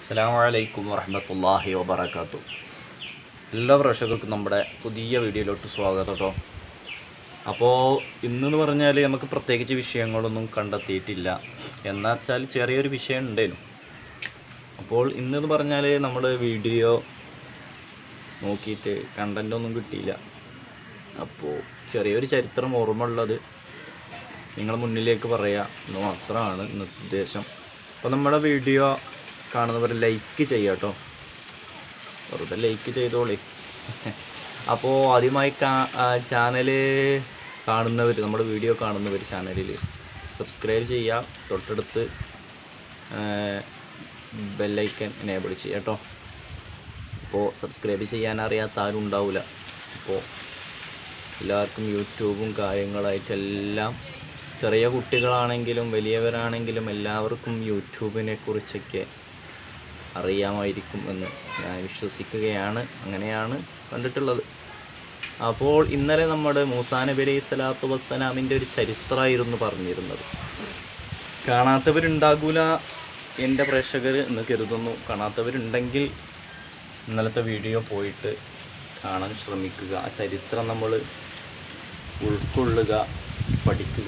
അസ്സാം വലൈക്കും വറഹമത്തല്ലാഹി വബർക്കാത്തു എല്ലാ പ്രേക്ഷകർക്കും നമ്മുടെ പുതിയ വീഡിയോയിലോട്ട് സ്വാഗതം കേട്ടോ അപ്പോൾ ഇന്നെന്ന് പറഞ്ഞാൽ നമുക്ക് പ്രത്യേകിച്ച് വിഷയങ്ങളൊന്നും കണ്ടെത്തിയിട്ടില്ല എന്നാ വെച്ചാൽ ചെറിയൊരു വിഷയം ഉണ്ടേനു അപ്പോൾ ഇന്നെന്ന് പറഞ്ഞാൽ നമ്മൾ വീഡിയോ നോക്കിയിട്ട് കണ്ടൻ്റ് ഒന്നും കിട്ടിയില്ല അപ്പോൾ ചെറിയൊരു ചരിത്രം ഓർമ്മ ഉള്ളത് നിങ്ങളുടെ മുന്നിലേക്ക് പറയുക എന്ന് മാത്രമാണ് ഇന്നത്തെ ഉദ്ദേശം അപ്പോൾ നമ്മുടെ വീഡിയോ കാണുന്നവർ ലൈക്ക് ചെയ്യുക കേട്ടോ വെറുതെ ലൈക്ക് ചെയ്തോളി അപ്പോൾ ആദ്യമായി കാ ചാനൽ കാണുന്നവർ നമ്മുടെ വീഡിയോ കാണുന്നവർ ചാനലിൽ സബ്സ്ക്രൈബ് ചെയ്യുക തൊട്ടടുത്ത് ബെല്ലൈക്കൻ എനേബിൾ ചെയ്യുക കേട്ടോ അപ്പോൾ സബ്സ്ക്രൈബ് ചെയ്യാൻ അറിയാത്ത ആരും ഉണ്ടാവില്ല അപ്പോൾ എല്ലാവർക്കും യൂട്യൂബും കാര്യങ്ങളായിട്ടെല്ലാം ചെറിയ കുട്ടികളാണെങ്കിലും വലിയവരാണെങ്കിലും എല്ലാവർക്കും യൂട്യൂബിനെ കുറിച്ചൊക്കെ അറിയാമായിരിക്കും എന്ന് ഞാൻ വിശ്വസിക്കുകയാണ് അങ്ങനെയാണ് കണ്ടിട്ടുള്ളത് അപ്പോൾ ഇന്നലെ നമ്മുടെ മൂസാ നബി അലൈഹി സ്വലാത്തു വസ്സലാമിൻ്റെ ഒരു ചരിത്രമായിരുന്നു പറഞ്ഞിരുന്നത് കാണാത്തവരുണ്ടാകൂല എൻ്റെ പ്രേക്ഷകർ എന്ന് കരുതുന്നു കാണാത്തവരുണ്ടെങ്കിൽ ഇന്നലത്തെ വീഡിയോ പോയിട്ട് കാണാൻ ശ്രമിക്കുക ആ ചരിത്രം നമ്മൾ ഉൾക്കൊള്ളുക പഠിക്കുക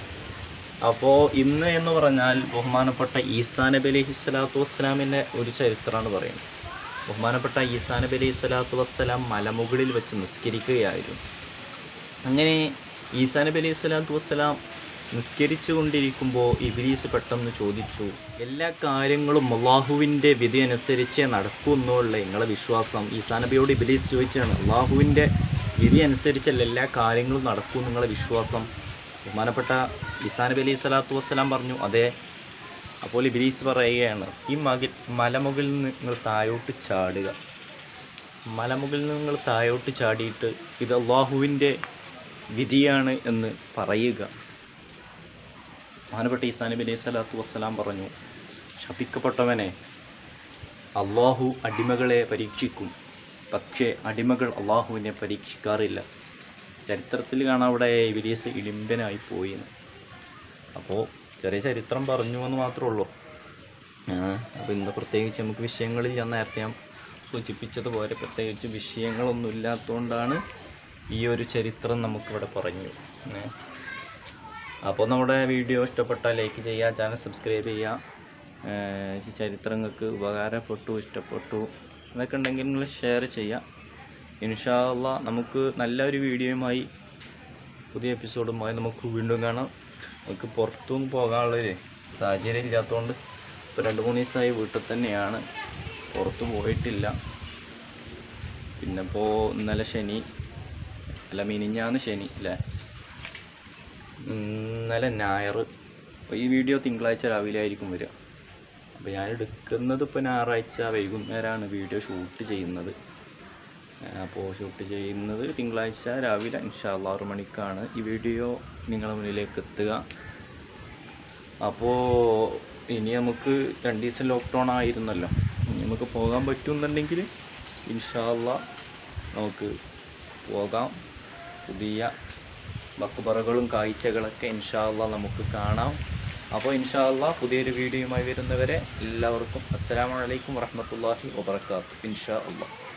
അപ്പോൾ ഇന്ന് എന്ന് പറഞ്ഞാൽ ബഹുമാനപ്പെട്ട ഈസാ നബി അലൈഹി സ്വലാത്തു വസ്സലാമിൻ്റെ ഒരു ചരിത്രമാണ് പറയുന്നത് ബഹുമാനപ്പെട്ട ഈസാ നബി അലൈഹി സ്വലാത്തു വസ്സലാം മലമുകളിൽ വെച്ച് നിസ്കരിക്കുകയായിരുന്നു അങ്ങനെ ഈസാ നബി അലൈഹി സ്വലാത്തു വസ്സലാം നിസ്കരിച്ചു കൊണ്ടിരിക്കുമ്പോൾ ഇബിലീസ് പെട്ടെന്ന് ചോദിച്ചു എല്ലാ കാര്യങ്ങളും അള്ളാഹുവിൻ്റെ വിധി അനുസരിച്ചേ നടക്കൂ എന്നുള്ള നിങ്ങളെ വിശ്വാസം ഈസാ നബിയോട് ഇബിലീസ് ചോദിച്ചാണ് അള്ളാഹുവിൻ്റെ വിധി അനുസരിച്ചല്ല എല്ലാ കാര്യങ്ങളും നടക്കൂ നിങ്ങളെ വിശ്വാസം ബഹുമാനപ്പെട്ട ഈസാ നബി അലൈഹി സ്വലാത്തു വസ്സലാം പറഞ്ഞു അതെ അപ്പോൾ ഇബിലീസ് പറയുകയാണ് ഈ മകിൽ മലമുകളിൽ നിന്ന് നിങ്ങൾ താഴോട്ട് ചാടുക മലമുകളിൽ നിന്ന് നിങ്ങൾ താഴോട്ട് ചാടിയിട്ട് ഇത് അള്ളാഹുവിൻ്റെ വിധിയാണ് എന്ന് പറയുക ബഹുമാനപ്പെട്ട ഈസാ നബി അലൈഹി സ്വലാത്തു വസ്സലാം പറഞ്ഞു ശപിക്കപ്പെട്ടവനെ അള്ളാഹു അടിമകളെ പരീക്ഷിക്കും പക്ഷേ അടിമകൾ അള്ളാഹുവിനെ പരീക്ഷിക്കാറില്ല ചരിത്രത്തിൽ കാണാം അവിടെ ഇബിലീസ് ഇടിമ്പനായി പോയി എന്ന്. അപ്പോൾ ചെറിയ ചരിത്രം പറഞ്ഞു എന്ന് മാത്രമേ ഉള്ളൂ അപ്പോൾ ഇന്ന് പ്രത്യേകിച്ച് നമുക്ക് വിഷയങ്ങളിൽ ഞാൻ നേരത്തെ ഞാൻ സൂചിപ്പിച്ചതുപോലെ പ്രത്യേകിച്ച് വിഷയങ്ങളൊന്നും ഇല്ലാത്തതുകൊണ്ടാണ് ഈ ഒരു ചരിത്രം നമുക്കിവിടെ പറഞ്ഞു ഏ. അപ്പോൾ നമ്മുടെ വീഡിയോ ഇഷ്ടപ്പെട്ടാൽ ലൈക്ക് ചെയ്യുക ചാനൽ സബ്സ്ക്രൈബ് ചെയ്യുക ഏഹ് ഈ ചരിത്രങ്ങൾക്ക് ഉപകാരപ്പെട്ടു ഇഷ്ടപ്പെട്ടു എന്നൊക്കെ ഉണ്ടെങ്കിൽ നിങ്ങൾ ഷെയർ ചെയ്യുക ഇൻഷാല്ല നമുക്ക് നല്ലൊരു വീഡിയോയുമായി പുതിയ എപ്പിസോഡുമായി നമുക്ക് വീണ്ടും കാണാം നമുക്ക് പുറത്തൊന്നും പോകാനുള്ളൊരു സാഹചര്യം ഇല്ലാത്തതുകൊണ്ട് ഇപ്പോൾ രണ്ട് മൂന്ന് ദിവസമായി വീട്ടിൽ തന്നെയാണ് പുറത്ത് പോയിട്ടില്ല പിന്നെ ഇപ്പോൾ ഇന്നലെ ശനി അല്ല മിനിഞ്ഞാന്ന് ശനി അല്ലേ ഇന്നലെ ഞായർ അപ്പോൾ ഈ വീഡിയോ തിങ്കളാഴ്ച രാവിലെ ആയിരിക്കും വരിക അപ്പോൾ ഞാൻ എടുക്കുന്നത് ഇപ്പോൾ ഞായറാഴ്ച വൈകുന്നേരമാണ് വീഡിയോ ഷൂട്ട് ചെയ്യുന്നത് അപ്പോൾ ഷൂട്ട് ചെയ്യുന്നത് തിങ്കളാഴ്ച രാവിലെ ഇൻഷാല്ല ആറ് മണിക്കാണ് ഈ വീഡിയോ നിങ്ങളുടെ മുന്നിലേക്ക് എത്തുക അപ്പോൾ ഇനി നമുക്ക് രണ്ട് ദിവസം ലോക്ക്ഡൗൺ ആയിരുന്നല്ലോ ഇനി നമുക്ക് പോകാൻ പറ്റുമെന്നുണ്ടെങ്കിൽ ഇൻഷാല്ല നമുക്ക് പോകാം പുതിയ മക്ബറകളും കാഴ്ചകളൊക്കെ ഇൻഷാല്ല നമുക്ക് കാണാം അപ്പോൾ ഇൻഷാല്ല പുതിയൊരു വീഡിയോയുമായി വരുന്നവരെ എല്ലാവർക്കും അസ്സലാമു അലൈക്കും വറഹ്മത്തുള്ളാഹി വബറകാതുഹു ഇൻഷാ അള്ളാഹ്